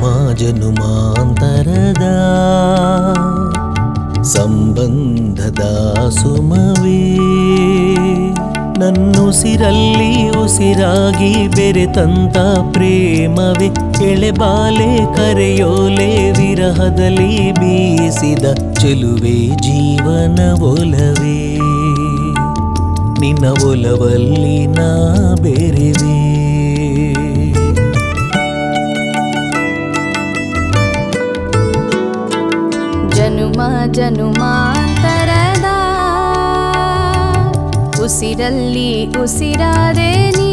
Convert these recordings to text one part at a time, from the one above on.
ಜನುಮಾಂತರದ ಸಂಬಂಧದ ಸುಮವೇ ನನ್ನುಸಿರಲ್ಲಿ ಉಸಿರಾಗಿ ಬೆರೆತಂತ ಪ್ರೇಮವೇ ಎಳೆಬಾಲೆ ಕರೆಯೋಲೆ ವಿರಹದಲ್ಲಿ ಬೀಸಿದ ಚೆಲುವೆ ಜೀವನ ಒಲವೇ ನಿನ್ನ ಒಲವಲ್ಲಿ ನಾ ಬೆರೆವೆ ಜನುಮ ಜನುಮಾಂತರದ ಉಸಿರಲ್ಲಿ ಉಸಿರಾದೆ ನೀ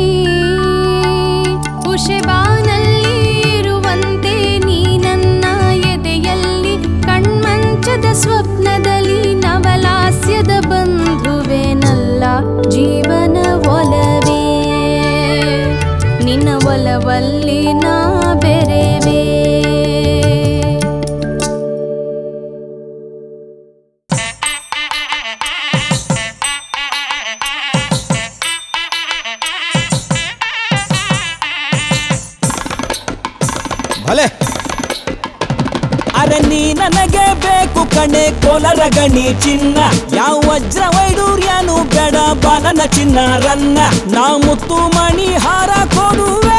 ಉಷೆಬಾನಲ್ಲಿ ಇರುವಂತೆ ನೀ ನನ್ನ ಎದೆಯಲ್ಲಿ ಕಣ್ಮಂಚದ ಸ್ವಪ್ನದಲ್ಲಿ ನವಲಾಸ್ಯದ ಬಂಧುವೆನಲ್ಲ ಜೀವನ ಒಲವೇ ನಿನ್ನ ಒಲವಲ್ಲಿ ನಾ ಬೆರೆವೆ ಭಲೆ ಅರೆ ನೀ ನನಗೆ ಬೇಕು ಕಣೆ ಕೋಲರ ಗಣಿ ಚಿನ್ನ ಯಾವ ವಜ್ರ ವೈಡೂರ್ಯನು ಬೇಡ ಬಾಲನ ಚಿನ್ನ ರನ್ನ ನಾ ಮುತ್ತು ಮಣಿ ಹಾರ ಕೊಡುವೆ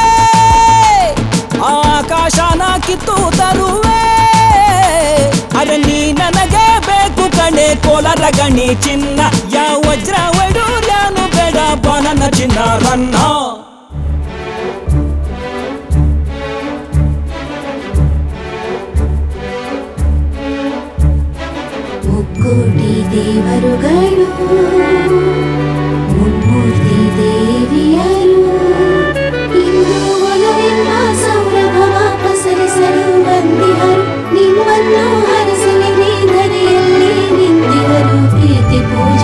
ಆಕಾಶನ ಕಿತ್ತು ತರುವೆ ಅರೆ ನೀ ನನಗೆ ಬೇಕು ಕಣೆ ಕೋಲರ ಗಣಿ ಚಿನ್ನ ಯಾವ ವಜ್ರ ವೈಡೂರ್ಯನು ಬೇಡ ಬಾಲನ ಚಿನ್ನ ರನ್ನ ಮುಕ್ಕೋಟಿ ದೇವರುಗಳು ಮುಮ್ಮೂರ್ತಿ ದೇವಿಯರು ಇಂದು ಒಲವೆಲ್ಲ ಸಂಭ್ರಮವ ಪಸರಿಸಲು ಬಂದಿಹರು ನಿಮ್ಮನ್ನು ಹರಿಸಲಿ ಧರೆಯಲ್ಲಿ ನಿಂತಿಹರು ಪ್ರೀತಿ ಪೂಜೆ